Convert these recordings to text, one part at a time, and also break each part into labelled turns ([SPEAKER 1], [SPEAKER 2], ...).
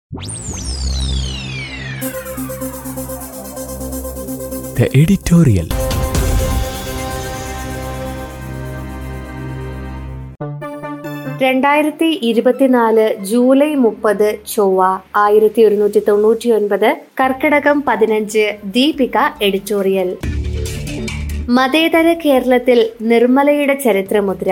[SPEAKER 1] The editorial.
[SPEAKER 2] രണ്ടായിരത്തി ഇരുപത്തിനാല് July മുപ്പത് ചൊവ്വ ആയിരത്തി ഒരുന്നൂറ്റി തൊണ്ണൂറ്റി ഒൻപത് കർക്കിടകം പതിനഞ്ച് ദീപിക എഡിറ്റോറിയൽ മതേതര കേരളത്തിൽ നിർമ്മലയുടെ ചരിത്രമുദ്ര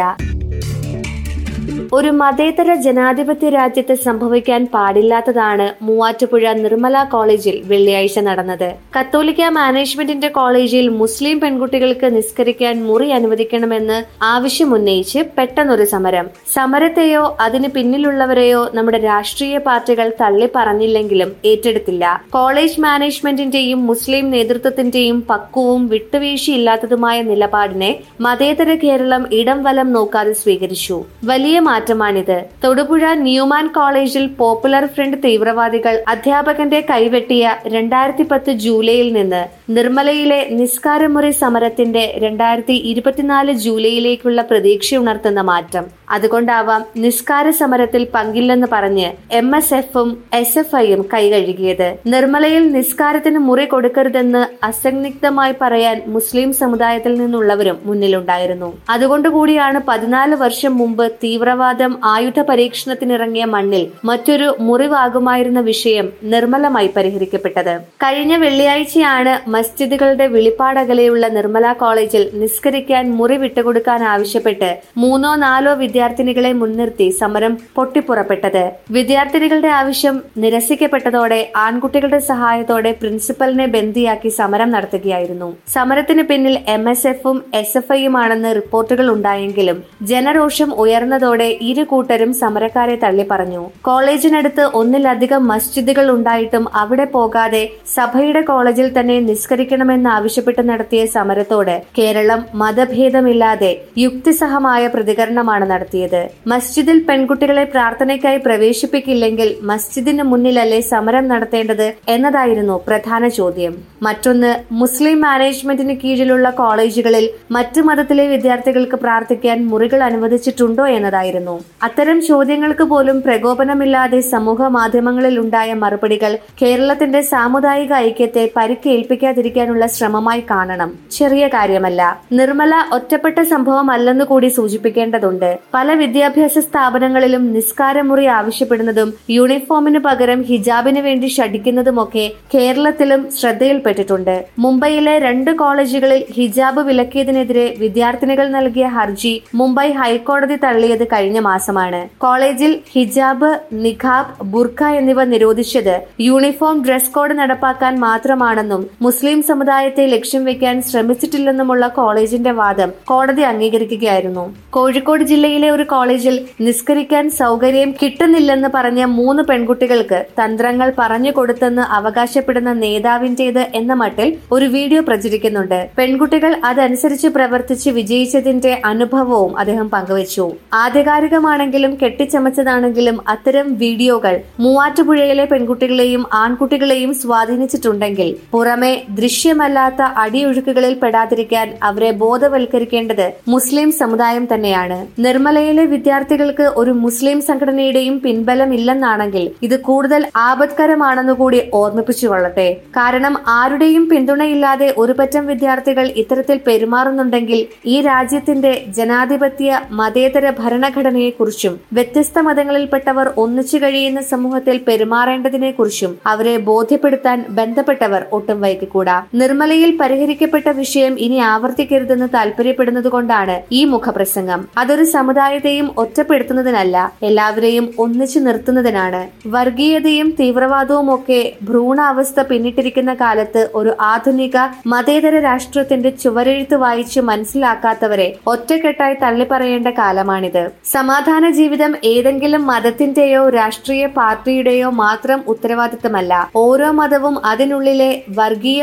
[SPEAKER 2] ഒരു മതേതര ജനാധിപത്യ രാജ്യത്ത് സംഭവിക്കാൻ പാടില്ലാത്തതാണ് മൂവാറ്റുപുഴ നിർമ്മല കോളേജിൽ വെള്ളിയാഴ്ച നടന്നത് കത്തോലിക്ക മാനേജ്മെന്റിന്റെ കോളേജിൽ മുസ്ലിം പെൺകുട്ടികൾക്ക് നിസ്കരിക്കാൻ മുറി അനുവദിക്കണമെന്ന് ആവശ്യമുന്നയിച്ച് പെട്ടെന്നൊരു സമരം സമരത്തെയോ അതിന് പിന്നിലുള്ളവരെയോ നമ്മുടെ രാഷ്ട്രീയ പാർട്ടികൾ തള്ളി പറഞ്ഞില്ലെങ്കിലും ഏറ്റെടുത്തില്ല കോളേജ് മാനേജ്മെന്റിന്റെയും മുസ്ലിം നേതൃത്വത്തിന്റെയും പക്വവും വിട്ടുവീഴ്ചയില്ലാത്തതുമായ നിലപാടിനെ മതേതര കേരളം ഇടം വലം നോക്കാതെ സ്വീകരിച്ചു വലിയ മാറ്റമാണിത് തൊടുപുഴ ന്യൂമാൻ കോളേജിൽ പോപ്പുലർ ഫ്രണ്ട് തീവ്രവാദികൾ അധ്യാപകന്റെ കൈവെട്ടിയ രണ്ടായിരത്തി പത്ത് ജൂലൈയിൽ നിന്ന് നിർമ്മലയിലെ നിസ്കാരമുറി സമരത്തിന്റെ രണ്ടായിരത്തി ഇരുപത്തിനാല് ജൂലൈയിലേക്കുള്ള പ്രതീക്ഷയുണർത്തുന്ന മാറ്റം അതുകൊണ്ടാവാം നിസ്കാര സമരത്തിൽ പങ്കില്ലെന്ന് പറഞ്ഞ് എം എസ് എഫും എസ് എഫ് ഐയും കൈകഴുകിയത് നിർമ്മലയിൽ നിസ്കാരത്തിന് മുറി കൊടുക്കരുതെന്ന് അസന്നിഗ്ധമായി പറയാൻ മുസ്ലിം സമുദായത്തിൽ നിന്നുള്ളവരും മുന്നിലുണ്ടായിരുന്നു അതുകൊണ്ടുകൂടിയാണ് പതിനാല് വർഷം മുമ്പ് തീവ്രവാദം ആയുധ പരീക്ഷണത്തിനിറങ്ങിയ മണ്ണിൽ മറ്റൊരു മുറിവാകുമായിരുന്ന വിഷയം നിർമ്മലമായി പരിഹരിക്കപ്പെട്ടത് കഴിഞ്ഞ വെള്ളിയാഴ്ചയാണ് മസ്ജിദുകളുടെ വിളിപ്പാടകലെയുള്ള നിർമ്മല കോളേജിൽ നിസ്കരിക്കാൻ മുറി വിട്ടുകൊടുക്കാൻ ആവശ്യപ്പെട്ട് മൂന്നോ നാലോ വിദ്യാർത്ഥിനികളെ മുൻനിർത്തി സമരം പൊട്ടിപ്പുറപ്പെട്ടത് വിദ്യാർത്ഥിനികളുടെ ആവശ്യം നിരസിക്കപ്പെട്ടതോടെ ആൺകുട്ടികളുടെ സഹായത്തോടെ പ്രിൻസിപ്പലിനെ ബന്ദിയാക്കി സമരം നടത്തുകയായിരുന്നു സമരത്തിന് പിന്നിൽ എം എസ് എഫും എസ് എഫ് ഐയുമാണെന്ന് റിപ്പോർട്ടുകൾ ഉണ്ടായെങ്കിലും ജനരോഷം ഉയർന്നതോടെ ഇരു കൂട്ടരും സമരക്കാരെ തള്ളിപ്പറഞ്ഞു കോളേജിനടുത്ത് ഒന്നിലധികം മസ്ജിദുകൾ ഉണ്ടായിട്ടും അവിടെ പോകാതെ സഭയുടെ കോളേജിൽ തന്നെ നിസ്കരിക്കണമെന്ന് ആവശ്യപ്പെട്ട് നടത്തിയ സമരത്തോട് കേരളം മതഭേദമില്ലാതെ യുക്തിസഹമായ പ്രതികരണമാണ് നടത്തിയത് മസ്ജിദിൽ പെൺകുട്ടികളെ പ്രാർത്ഥനയ്ക്കായി പ്രവേശിപ്പിക്കില്ലെങ്കിൽ മസ്ജിദിന് മുന്നിലല്ലേ സമരം നടത്തേണ്ടത് എന്നതായിരുന്നു പ്രധാന ചോദ്യം മറ്റൊന്ന് മുസ്ലിം മാനേജ്മെന്റിന് കീഴിലുള്ള കോളേജുകളിൽ മറ്റു മതത്തിലെ വിദ്യാർത്ഥികൾക്ക് പ്രാർത്ഥിക്കാൻ മുറികൾ അനുവദിച്ചിട്ടുണ്ടോ എന്നതായിരുന്നു അത്തരം ചോദ്യങ്ങൾക്ക് പോലും പ്രകോപനമില്ലാതെ സമൂഹ മാധ്യമങ്ങളിൽ ഉണ്ടായ മറുപടികൾ കേരളത്തിന്റെ സാമുദായിക ഐക്യത്തെ പരിക്കേൽപ്പിക്കാതിരിക്കാനുള്ള ശ്രമമായി കാണണം ചെറിയ കാര്യമല്ല നിർമ്മല ഒറ്റപ്പെട്ട സംഭവമല്ലെന്ന് കൂടി സൂചിപ്പിക്കേണ്ടതുണ്ട് പല വിദ്യാഭ്യാസ സ്ഥാപനങ്ങളിലും നിസ്കാരമുറി ആവശ്യപ്പെടുന്നതും യൂണിഫോമിന് പകരം ഹിജാബിന് വേണ്ടി ഷടിക്കുന്നതുമൊക്കെ കേരളത്തിലും ശ്രദ്ധയിൽപ്പെട്ടിട്ടുണ്ട് മുംബൈയിലെ രണ്ട് കോളേജുകളിൽ ഹിജാബ് വിലക്കിയതിനെതിരെ വിദ്യാർത്ഥിനികൾ നൽകിയ ഹർജി മുംബൈ ഹൈക്കോടതി തള്ളിയത് കഴിഞ്ഞ മാസമാണ് കോളേജിൽ ഹിജാബ് നിഖാബ് ബുർഖ എന്നിവ നിരോധിച്ചത് യൂണിഫോം ഡ്രസ് കോഡ് നടപ്പാക്കാൻ മാത്രമാണെന്നും മുസ്ലിം സമുദായത്തെ ലക്ഷ്യം വെക്കാൻ ശ്രമിച്ചിട്ടില്ലെന്നുമുള്ള കോളേജിന്റെ വാദം കോടതി അംഗീകരിക്കുകയായിരുന്നു കോഴിക്കോട് ജില്ലയിലെ ഒരു കോളേജിൽ നിസ്കരിക്കാൻ സൗകര്യം കിട്ടുന്നില്ലെന്ന് പറഞ്ഞ മൂന്ന് പെൺകുട്ടികൾക്ക് തന്ത്രങ്ങൾ പറഞ്ഞു കൊടുത്തെന്ന് അവകാശപ്പെടുന്ന നേതാവിന്റേത് എന്ന മട്ടിൽ ഒരു വീഡിയോ പ്രചരിക്കുന്നുണ്ട് പെൺകുട്ടികൾ അതനുസരിച്ച് പ്രവർത്തിച്ച് വിജയിച്ചതിന്റെ അനുഭവവും അദ്ദേഹം പങ്കുവച്ചു ആധികാരികമാണെങ്കിലും കെട്ടിച്ചമച്ചതാണെങ്കിലും അത്തരം വീഡിയോകൾ മൂവാറ്റുപുഴയിലെ പെൺകുട്ടികളെയും ആൺകുട്ടികളെയും സ്വാധീനിച്ചിട്ടുണ്ടെങ്കിൽ പുറമെ ദൃശ്യമല്ലാത്ത അടിയൊഴുക്കുകളിൽ പെടാതിരിക്കാൻ അവരെ ബോധവൽക്കരിക്കേണ്ടത് മുസ്ലിം സമുദായം തന്നെയാണ് നിർമ്മലയിലെ വിദ്യാർത്ഥികൾക്ക് ഒരു മുസ്ലിം സംഘടനയുടെയും പിൻബലമില്ലെന്നാണെങ്കിൽ ഇത് കൂടുതൽ ആപത്കരമാണെന്നുകൂടി ഓർമ്മിപ്പിച്ചു കൊള്ളട്ടെ കാരണം ആരുടെയും പിന്തുണയില്ലാതെ ഒരു പറ്റം വിദ്യാർത്ഥികൾ ഇത്തരത്തിൽ പെരുമാറുന്നുണ്ടെങ്കിൽ ഈ രാജ്യത്തിന്റെ ജനാധിപത്യ മതേതര ഭരണഘടനയെക്കുറിച്ചും വ്യത്യസ്ത മതങ്ങളിൽപ്പെട്ടവർ ഒന്നിച്ചു കഴിയുന്ന സമൂഹത്തിൽ പെരുമാറേണ്ടതിനെക്കുറിച്ചും അവരെ ബോധ്യപ്പെടുത്താൻ ബന്ധപ്പെട്ടവർ ഒട്ടും വൈകിക്കൂടാ നിർമ്മലയിൽ പരിഹരിക്കപ്പെട്ട വിഷയം ഇനി ആവർത്തിക്കരുതെന്ന് താല്പര്യപ്പെടുന്നതുകൊണ്ടാണ് ഈ മുഖപ്രസംഗം അതൊരു സമുദായത്തെയും ഒറ്റപ്പെടുത്തുന്നതിനല്ല എല്ലാവരെയും ഒന്നിച്ചു നിർത്തുന്നതിനാണ് വർഗീയതയും തീവ്രവാദവും ഒക്കെ ഭ്രൂണാവസ്ഥ പിന്നിട്ടിരിക്കുന്ന കാലത്ത് ഒരു ആധുനിക മതേതര രാഷ്ട്രത്തിന്റെ ചുവരെഴുത്ത് വായിച്ച് മനസ്സിലാക്കാത്തവരെ ഒറ്റക്കെട്ടായി തള്ളിപ്പറയേണ്ട കാലമാണിത് സമാധാന ജീവിതം ഏതെങ്കിലും മതത്തിന്റെയോ രാഷ്ട്രീയ പാർട്ടിയുടെയോ മാത്രം ഉത്തരവാദിത്തമല്ല ഓരോ മതവും അതിനുള്ളിലെ വർഗീയ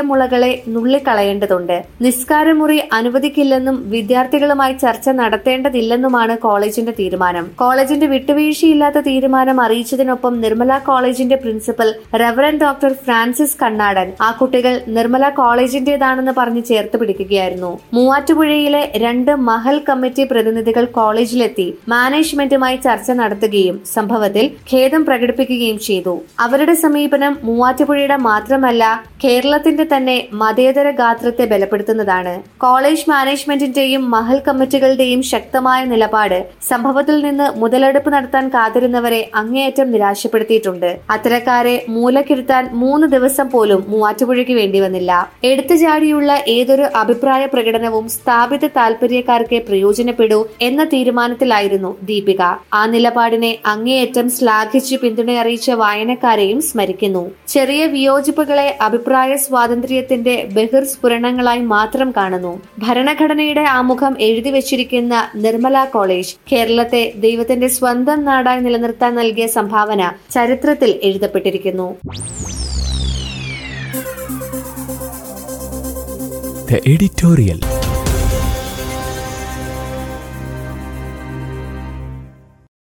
[SPEAKER 2] മുളകളെ നുള്ളിക്കളയേണ്ടതുണ്ട് നിസ്കാരമുറി അനുവദിക്കില്ലെന്നും വിദ്യാർത്ഥികളുമായി ചർച്ച നടത്തേണ്ടതില്ലെന്നുമാണ് കോളേജിന്റെ തീരുമാനം കോളേജിന്റെ വിട്ടുവീഴ്ചയില്ലാത്ത തീരുമാനം അറിയിച്ചതിനൊപ്പം നിർമ്മല കോളേജിന്റെ principal reverend doctor Francis Kannadan ആ കുട്ടികൾ നിർമ്മല കോളേജിന്റേതാണെന്ന് പറഞ്ഞ് ചേർത്ത് പിടിക്കുകയായിരുന്നു മൂവാറ്റുപുഴയിലെ രണ്ട് മഹൽ കമ്മിറ്റി പ്രതിനിധികൾ കോളേജിലെത്തി മാനേജ്മെന്റുമായി ചർച്ച നടത്തുകയും സംഭവത്തിൽ ഖേദം പ്രകടിപ്പിക്കുകയും ചെയ്തു അവരുടെ സമീപനം മൂവാറ്റുപുഴയുടെ മാത്രമല്ല കേരളത്തിന്റെ തന്നെ മതേതര ഗാത്രത്തെ ബലപ്പെടുത്തുന്നതാണ് കോളേജ് മാനേജ്മെന്റിന്റെയും മഹൽ കമ്മിറ്റികളുടെയും ശക്തമായ നിലപാട് സംഭവത്തിൽ നിന്ന് മുതലെടുപ്പ് നടത്താൻ കാത്തിരുന്നവരെ അങ്ങേയറ്റം നിരാശപ്പെടുത്തിയിട്ടുണ്ട് അത്തരക്കാരെ മൂലക്കിരുത്താൻ മൂന്ന് ദിവസം പോലും മൂവാറ്റുപുഴയ്ക്ക് വേണ്ടി വന്നില്ല എടുത്തുചാടിയുള്ള ഏതൊരു അഭിപ്രായ പ്രകടനവും സ്ഥാപിത താൽപര്യക്കാർക്ക് പ്രയോജനപ്പെടൂ എന്ന തീരുമാനത്തിലായിരുന്നു ദീപിക ആ നിലപാടിനെ അങ്ങേയറ്റം ശ്ലാഘിച്ച് പിന്തുണയറിയിച്ച വായനക്കാരെയും സ്മരിക്കുന്നു ചെറിയ വിയോജിപ്പുകളെ അഭിപ്രായ സ്വാതന്ത്ര്യത്തിന്റെ ബഹിർസ്ഫുരണങ്ങളായി മാത്രം കാണുന്നു ഭരണഘടനയുടെ ആമുഖം എഴുതി വെച്ചിരിക്കുന്ന നിർമ്മല കോളേജ് കേരളത്തെ ദൈവത്തിന്റെ സ്വന്തം നാടായി നിലനിർത്താൻ നൽകിയ സംഭാവന ചരിത്രത്തിൽ എഴുതപ്പെട്ടിരിക്കുന്നു
[SPEAKER 1] The editorial.